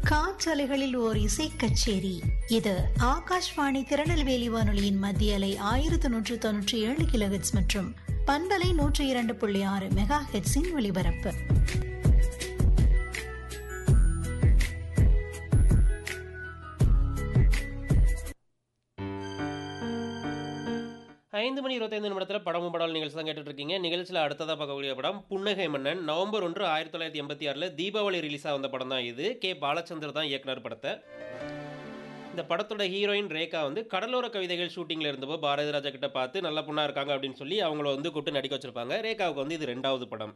காற்றலைகளில் ஓர் இசை கச்சேரி இது ஆகாஷ்வாணி திருநெல்வேலி வானொலியின் மத்திய அலை ஆயிரத்தி நூற்று தொன்னூற்றி ஏழு கிலோஹெட்ஸ் மற்றும் பண்பலை நூற்றி இரண்டு புள்ளி ஆறு மெகா ஹெட்ஸின் ஒலிபரப்பு ஐந்து மணி இருபத்தைந்து நிமிடத்தில் படமும் படம் நிகழ்ச்சி தான் கேட்டுட்டு இருக்கீங்க நிகழ்ச்சியில் அடுத்ததாக பார்க்கக்கூடிய படம் புன்னகை மன்னன் நவம்பர் ஒன்று ஆயிரத்தி தொள்ளாயிரத்தி எண்பத்தி ஆறில் தீபாவளி ரிலீஸாக வந்த படம் தான் இது கே பாலச்சந்தர் தான் இயக்குனர் படத்தை இந்த படத்தோட ஹீரோயின் ரேகா வந்து கடலோர கவிதைகள் ஷூட்டிங்கில் இருந்தப்போ பாரதி ராஜா கிட்ட பார்த்து நல்ல பொண்ணாக இருக்காங்க அப்படின்னு சொல்லி அவங்கள வந்து கூட்டு நடிக்க வச்சிருப்பாங்க ரேகாவுக்கு வந்து இது ரெண்டாவது படம்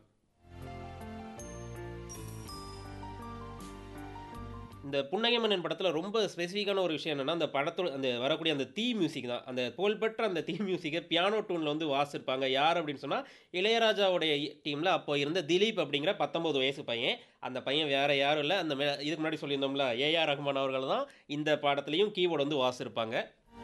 இந்த புன்னகை மன்னன் படத்தில் ரொம்ப ஸ்பெசிஃபிக்கான ஒரு விஷயம் என்னென்னா அந்த படத்தோட அந்த வரக்கூடிய அந்த தீ மியூசிக் தான் அந்த புகழ்பெற்ற அந்த தீ மியூசிக்கை பியானோ டூனில் வந்து வாசிருப்பாங்க யார் அப்படின்னு சொன்னால் இளையராஜாவுடைய டீமில் அப்போ இருந்த திலீப் அப்படிங்கிற பத்தொம்பது வயசு பையன் அந்த பையன் வேறு யாரும் இல்லை அந்த மே- இதுக்கு முன்னாடி சொல்லியிருந்தோம்ல ஏஆர் ரஹ்மான் அவர்கள் தான் இந்த படத்துலையும் கீபோர்டு வந்து வாசிருப்பாங்க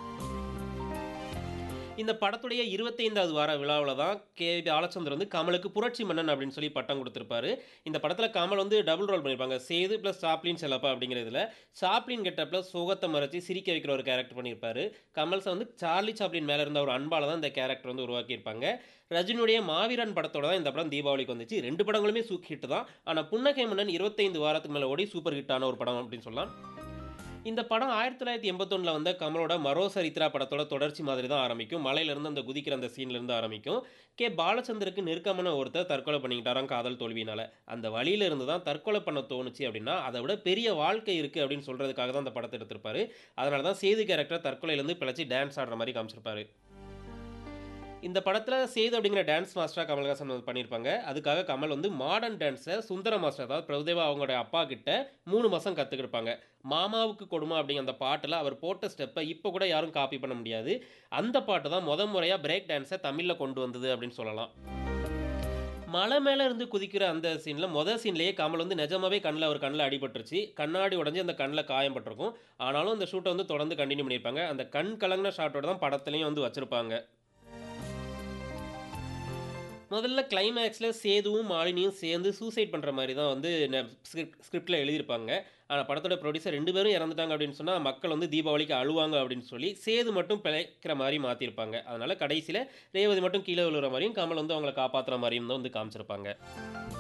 இந்த படத்துடைய இருபத்தைந்தாவது வார விழாவில் தான் கே பாலச்சந்தர் வந்து கமலுக்கு புரட்சி மன்னன் அப்படின்னு சொல்லி பட்டம் கொடுத்துருப்பாரு இந்த படத்தில் கமல் வந்து டபுள் ரோல் பண்ணியிருப்பாங்க சேது ப்ளஸ் சாப்ளின் செல்லப்பா அப்படிங்கிறதுல சாப்ளின் கெட்டப்பில் சோகத்தை மறைச்சி சிரிக்க வைக்கிற ஒரு கேரக்டர் பண்ணியிருப்பாரு கமல்ஸ் வந்து சார்லி சாப்ளின் மேலே இருந்த ஒரு அன்பால தான் இந்த கேரக்டர் வந்து உருவாக்கியிருப்பாங்க ரஜினியுடைய மாவீரன் படத்தோட தான் இந்த படம் தீபாவளிக்கு வந்துச்சு ரெண்டு படங்களுமே சூக் ஹிட் தான் ஆனால் புன்னகை மன்னன் இருபத்தைந்து வாரத்துக்கு மேலே ஓடி சூப்பர் ஹிட்டான ஒரு படம் அப்படின்னு சொல்லலாம் இந்த படம் ஆயிரத்தி தொள்ளாயிரத்தி எண்பத்தொன்னில் வந்த கமலோட மரோ சரித்ரா படத்தோட தொடர்ச்சி மாதிரி தான் ஆரம்பிக்கும் மலையிலேருந்து அந்த குதிக்கிற அந்த சீன்லேருந்து ஆரம்பிக்கும் கே பாலச்சந்தருக்கு நெருக்கமான ஒருத்தர் தற்கொலை பண்ணிக்கிட்டாராம் காதல் தோல்வியினால அந்த வழியில இருந்து தான் தற்கொலை பண்ண தோணுச்சு அப்படின்னா அதை விட பெரிய வாழ்க்கை இருக்குது அப்படின்னு சொல்கிறதுக்காக தான் அந்த படத்தை எடுத்திருப்பாரு அதனால தான் சேது கேரக்டர் தற்கொலையிலேருந்து பிழைச்சி டான்ஸ் ஆடுற மாதிரி காமிச்சிருப்பாரு இந்த படத்தில் சேது அப்படிங்கிற டான்ஸ் மாஸ்டராக கமல்ஹாசன் வந்து பண்ணியிருப்பாங்க அதுக்காக கமல் வந்து மாடர்ன் டான்ஸை சுந்தர மாஸ்டர் அதாவது பிரபுதேவா அவங்களுடைய அப்பா கிட்ட மூணு மாதம் கற்றுக்கிருப்பாங்க மாமாவுக்கு கொடுமை அப்படிங்கிற அந்த பாட்டில் அவர் போட்ட ஸ்டெப்பை இப்போ கூட யாரும் காப்பி பண்ண முடியாது அந்த பாட்டு தான் முத முறையாக பிரேக் டான்ஸை தமிழில் கொண்டு வந்தது அப்படின்னு சொல்லலாம் மலை மேலே இருந்து குதிக்கிற அந்த சீனில் மொதல் சீன்லேயே கமல் வந்து நிஜமாவே கண்ணில் அவர் கண்ணில் அடிபட்டுருச்சு கண்ணாடி உடஞ்சி அந்த கண்ணில் காயம் பட்டிருக்கும் ஆனாலும் அந்த ஷூட்டை வந்து தொடர்ந்து கண்டினியூ பண்ணியிருப்பாங்க அந்த கண் கலங்கின ஷாட்டோட தான் படத்துலையும் வந்து வச்சுருப்பாங்க முதல்ல கிளைமேக்ஸில் சேதுவும் மாலினியும் சேர்ந்து சூசைட் பண்ணுற மாதிரி தான் வந்து ஸ்கிரிப்ட் ஸ்கிரிப்டில் எழுதியிருப்பாங்க ஆனால் படத்தோட ப்ரொடியூசர் ரெண்டு பேரும் இறந்துட்டாங்க அப்படின்னு சொன்னால் மக்கள் வந்து தீபாவளிக்கு அழுவாங்க அப்படின்னு சொல்லி சேது மட்டும் பிழைக்கிற மாதிரி மாற்றிருப்பாங்க அதனால் கடைசியில் ரேவதி மட்டும் கீழே விழுற மாதிரியும் கமல் வந்து அவங்கள காப்பாற்றுற மாதிரியும் தான் வந்து காமிச்சிருப்பாங்க